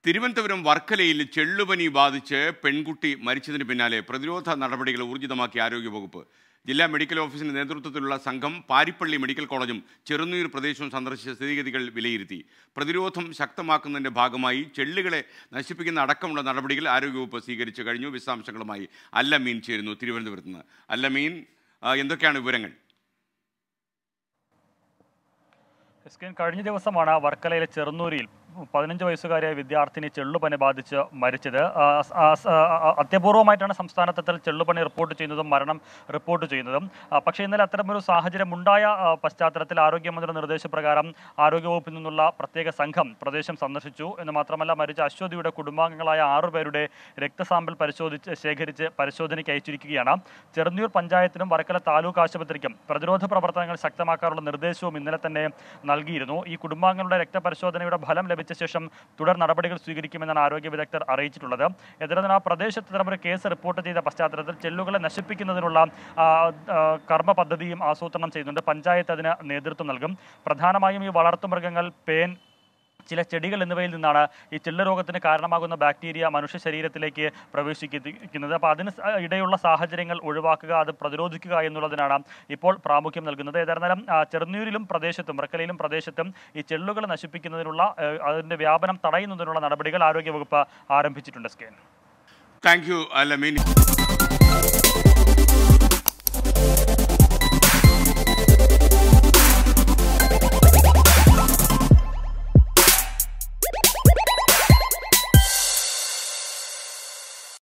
തിരുവനന്തപുരം വർക്കലയിൽ ചെള്ളുപനി ബാധിച്ച് പെൺകുട്ടി മരിച്ചതിന് പിന്നാലെ പ്രതിരോധ നടപടികൾ ഊർജിതമാക്കി ആരോഗ്യവകുപ്പ് ജില്ലാ മെഡിക്കൽ ഓഫീസിന്റെ നേതൃത്വത്തിലുള്ള സംഘം പാരിപ്പള്ളി മെഡിക്കൽ കോളേജും ചെറുനീർ പ്രദേശവും സന്ദർശിച്ച സ്ഥിതിഗതികൾ വിലയിരുത്തി പ്രതിരോധം ശക്തമാക്കുന്നതിന്റെ ഭാഗമായി ചെള്ളുകളെ നശിപ്പിക്കുന്ന അടക്കമുള്ള നടപടികൾ ആരോഗ്യവകുപ്പ് സ്വീകരിച്ചു കഴിഞ്ഞു വിശദാംശങ്ങളുമായി അല്ലമീൻ ചേരുന്നു തിരുവനന്തപുരത്ത് നിന്ന് അല്ലമീൻ ആ, എന്തൊക്കെയാണ് വിവരങ്ങൾ എസ് കെ കഴിഞ്ഞ ദിവസമാണ് വർക്കലയിലെ ചെറുന്നൂരിൽ പതിനഞ്ച് വയസ്സുകാരിയായ വിദ്യാർത്ഥിനി ചെള്ളുപനി ബാധിച്ച് മരിച്ചത് ആ, ആ, ആ, ആ, അത്യപൂർവമായിട്ടാണ് സംസ്ഥാനത്തിൽ ചെള്ളുപനി റിപ്പോർട്ട് ചെയ്യുന്നതും മരണം റിപ്പോർട്ട് ചെയ്യുന്നതും ആ, പക്ഷേ ഇന്നലെ അത്തരമൊരു സാഹചര്യം ഉണ്ടായ ആ, പശ്ചാത്തലത്തിൽ ആരോഗ്യമന്ത്രിയുടെ നിർദ്ദേശപ്രകാരം ആരോഗ്യവകുപ്പിൽ നിന്നുള്ള പ്രത്യേക സംഘം പ്രദേശം സന്ദർശിച്ചു എന്ന് മാത്രമല്ല മരിച്ച അശ്വതിയുടെ കുടുംബാംഗങ്ങളായ ആറുപേരുടെ രക്തസാമ്പിൾ പരിശോധിച്ച് ശേഖരിച്ച് പരിശോധനയ്ക്ക് അയച്ചിരിക്കുകയാണ് ചെറുന്നൂർ പഞ്ചായത്തിനും വർക്കല താലൂക്ക് ആശുപത്രിക്കും പ്രതിരോധ പ്രവർത്തനങ്ങൾ ശക്തമാക്കാനുള്ള നിർദ്ദേശവും ഇന്നലെ തന്നെ നൽകിയിരുന്നു ഈ കുടുംബാംഗങ്ങളുടെ രക്തപരിശോധനയുടെ ഫലം ലഭിച്ച ശേഷം തുടർ നടപടികൾ സ്വീകരിക്കുമെന്നാണ് ആരോഗ്യ വിദഗ്ധർ അറിയിച്ചിട്ടുള്ളത് എന്നിരുന്നാൽ ആ പ്രദേശത്ത് ഇത്തരമൊരു കേസ് റിപ്പോർട്ട് ചെയ്ത പശ്ചാത്തലത്തിൽ ചെല്ലുകളെ നശിപ്പിക്കുന്നതിനുള്ള ആ, ആ, കർമ്മ പദ്ധതിയും ആസൂത്രണം ചെയ്യുന്നുണ്ട് പഞ്ചായത്ത് അതിന് നേതൃത്വം നൽകും പ്രധാനമായും ഈ വളർത്തുമൃഗങ്ങൾ പേൻ ചില ചെടികൾ എന്നിവയിൽ നിന്നാണ് ഈ ചെള്ള് രോഗത്തിന് കാരണമാകുന്ന ബാക്ടീരിയ മനുഷ്യ ശരീരത്തിലേക്ക് പ്രവേശിക്കുന്നത് അപ്പോൾ അതിന് സ- ഇടയുള്ള സാഹചര്യങ്ങൾ ഒഴിവാക്കുക അത് പ്രതിരോധിക്കുക എന്നുള്ളതിനാണ് ഇപ്പോൾ പ്രാമുഖ്യം നൽകുന്നത് ഏതായിരുന്നാലും ആ, ചെറുന്നൂരിലും പ്രദേശത്തും വർക്കലയിലും പ്രദേശത്തും ഈ ചെള്ളുകൾ നശിപ്പിക്കുന്നതിനുള്ള ആ, അതിന്റെ വ്യാപനം തടയുന്നതിനുള്ള നടപടികൾ ആരോഗ്യവകുപ്പ് ആരംഭിച്ചിട്ടുണ്ട് സ്കേൻ താങ്ക് യു അല്ലമീൻ